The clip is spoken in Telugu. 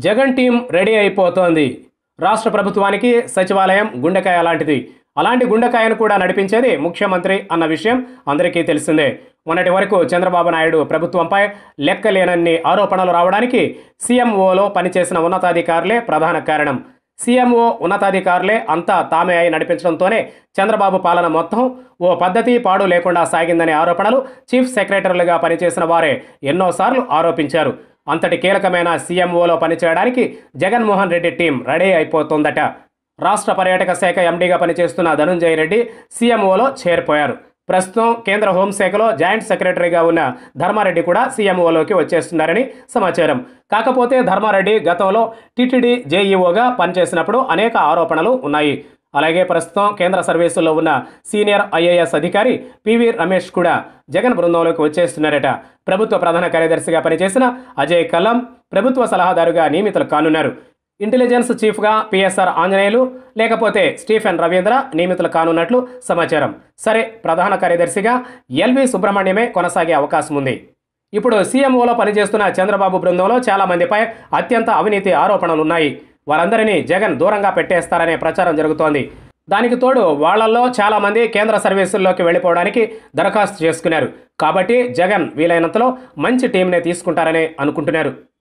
జగన్ టీం రెడీ అయిపోతోంది రాష్ట్ర ప్రభుత్వానికి సచివాలయం గుండెకాయ లాంటిది అలాంటి గుండెకాయను కూడా నడిపించేది ముఖ్యమంత్రి అన్న విషయం అందరికీ తెలిసిందే మొన్నటి వరకు చంద్రబాబు నాయుడు ప్రభుత్వంపై లెక్కలేనన్ని ఆరోపణలు రావడానికి సీఎంఓలో పనిచేసిన ఉన్నతాధికారులే ప్రధాన కారణం సీఎంఓ ఉన్నతాధికారులే అంతా తామే అయి నడిపించడంతోనే చంద్రబాబు పాలన మొత్తం ఓ పద్ధతి పాడు లేకుండా సాగిందనే ఆరోపణలు చీఫ్ సెక్రటరీలుగా పనిచేసిన వారే ఎన్నోసార్లు ఆరోపించారు అంతటి కీలకమైన సీఎంఓలో పనిచేయడానికి జగన్మోహన్ రెడ్డి టీం రెడీ అయిపోతుందట రాష్ట్ర పర్యాటక శాఖ ఎండీగా పనిచేస్తున్న ధనుంజయ రెడ్డి సీఎంఓలో చేరిపోయారు ప్రస్తుతం కేంద్ర హోంశాఖలో జాయింట్ సెక్రటరీగా ఉన్న ధర్మారెడ్డి కూడా సీఎంఓలోకి వచ్చేస్తున్నారని సమాచారం కాకపోతే ధర్మారెడ్డి గతంలో టీటీడీ జేఈఓగా పనిచేసినప్పుడు అనేక ఆరోపణలు ఉన్నాయి అలాగే ప్రస్తుతం కేంద్ర సర్వీసుల్లో ఉన్న సీనియర్ ఐఏఎస్ అధికారి పివి రమేష్ కూడా జగన్ బృందంలోకి వచ్చేస్తున్నారట ప్రభుత్వ ప్రధాన కార్యదర్శిగా పనిచేసిన అజయ్ కల్లం ప్రభుత్వ సలహాదారుగా నియమితులు కానున్నారు ఇంటెలిజెన్స్ చీఫ్గా పిఎస్ఆర్ ఆంజనేయులు లేకపోతే స్టీఫెన్ రవీంద్ర నియమితులు కానున్నట్లు సమాచారం సరే ప్రధాన కార్యదర్శిగా ఎల్వి సుబ్రహ్మణ్యమే కొనసాగే అవకాశం ఉంది ఇప్పుడు సీఎంఓలో పనిచేస్తున్న చంద్రబాబు బృందంలో చాలా మందిపై అత్యంత అవినీతి ఆరోపణలు ఉన్నాయి వారందరినీ జగన్ దూరంగా పెట్టేస్తారనే ప్రచారం జరుగుతోంది దానికి తోడు వాళ్లల్లో చాలా మంది కేంద్ర సర్వీసుల్లోకి వెళ్ళిపోవడానికి దరఖాస్తు చేసుకున్నారు కాబట్టి జగన్ వీలైనంతలో మంచి టీంనే తీసుకుంటారని అనుకుంటున్నారు